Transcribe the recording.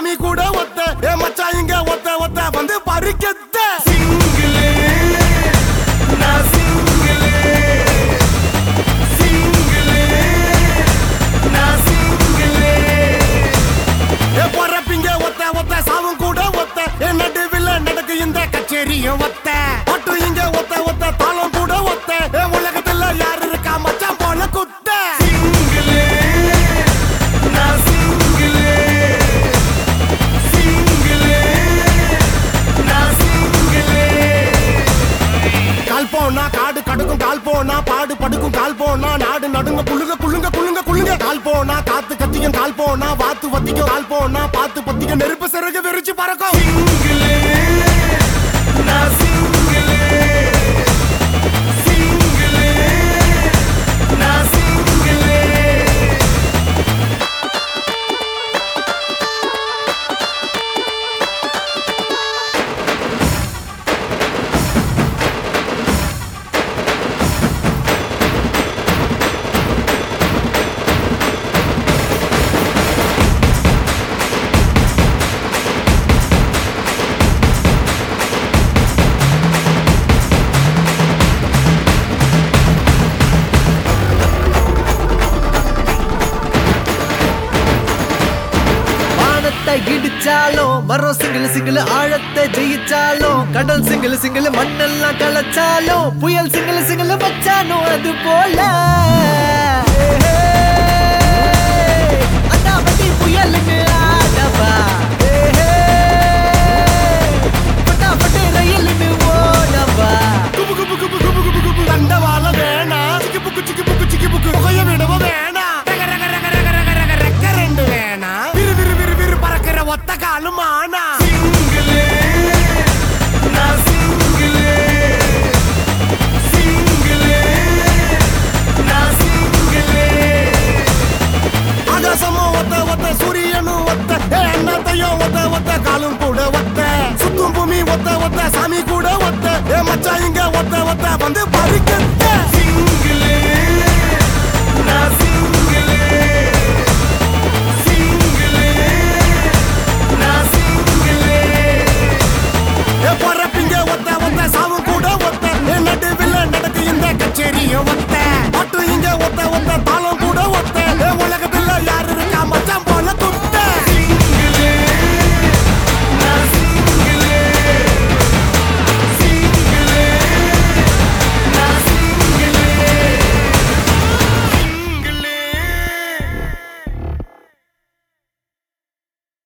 சாமி கூட ஒத்த ஏ மச்சான் இங்க ஒத்த ஒத்த வந்து பறிக்கத்த சிங்கிளே நான் சிங்கிளே சிங்கிளே நான் சிங்கிளே ஏ பொறப்பிங்க ஒத்த ஒத்த சாவும் கூட ஒத்த ஏ நடுவில் நடக்கு இந்த கச்சேரியும் ஒத்த பட்டு இங்க ஒத்த ஒத்த தாளம் கூட ஒத்த ஏ உலகத்துல யாரு இருக்கா மச்சான் போல குத்த சிங்கிளே நான் சிங்கிளே சிங்கிளே நான் சிங்கிளே கால் போனா காடு கடுக்கும் கால் போனா பாடு படுக்கும் கால் போனா நாடு நடுங்க குளுங்க குளுங்க குளுங்க குளுங்க கால் போனா காத்து கத்திக்கும் கால் போனா வாத்து வத்திக்கும் கால் போனா பாத்து பத்திக்கும் நெருப்பு சிறகு விரிச்சு பறக்கும் சிங்கிளே நான் சிங்கிளே சிங்கிளே நான் சிங்கிளே வானத்தை இடிச்சாலும் மரம் சிங்கிள் சிங்கிள் ஆழத்தை ஜெயிச்சாலும் கடல் சிங்கிள் சிங்கிள் மண்ணெல்லாம் கலைச்சாலும் புயல் சிங்கிள் சிங்கிள் வச்சாலும் அது போல அண்ணாமட்டி புயலுக்கு ஆடவா பட்டாப்பட்டு ரயிலுக்கு ஓடவா குபு குபு குபு குபு குபு குபு தண்டவாள வேணா சிக்கி புக்கு சிக்கி புக்கு சிக்கி புக்கு புகைய விடவ வேணா ரக ரக ரக ரக ரக ரக ரெக்க ரெண்டு வேணா விரு விரு விரு விரு பறக்கிற ஒத்த காலும் ஆனா சிங்கிளே நான் சிங்கிளே சிங்கிளே நான் சிங்கிளே ஆகாசமும் ஒத்த ஒத்த சூரியனும் ஒத்த ஏ அண்ணாத்தையும் ஒத்த ஒத்த காலும் கூட ஒத்த சுத்தும் பூமி ஒத்த ஒத்த சாமி கூட ஒத்த ஏ மச்சான் இங்க ஒத்த ஒத்த வந்து பறிக்க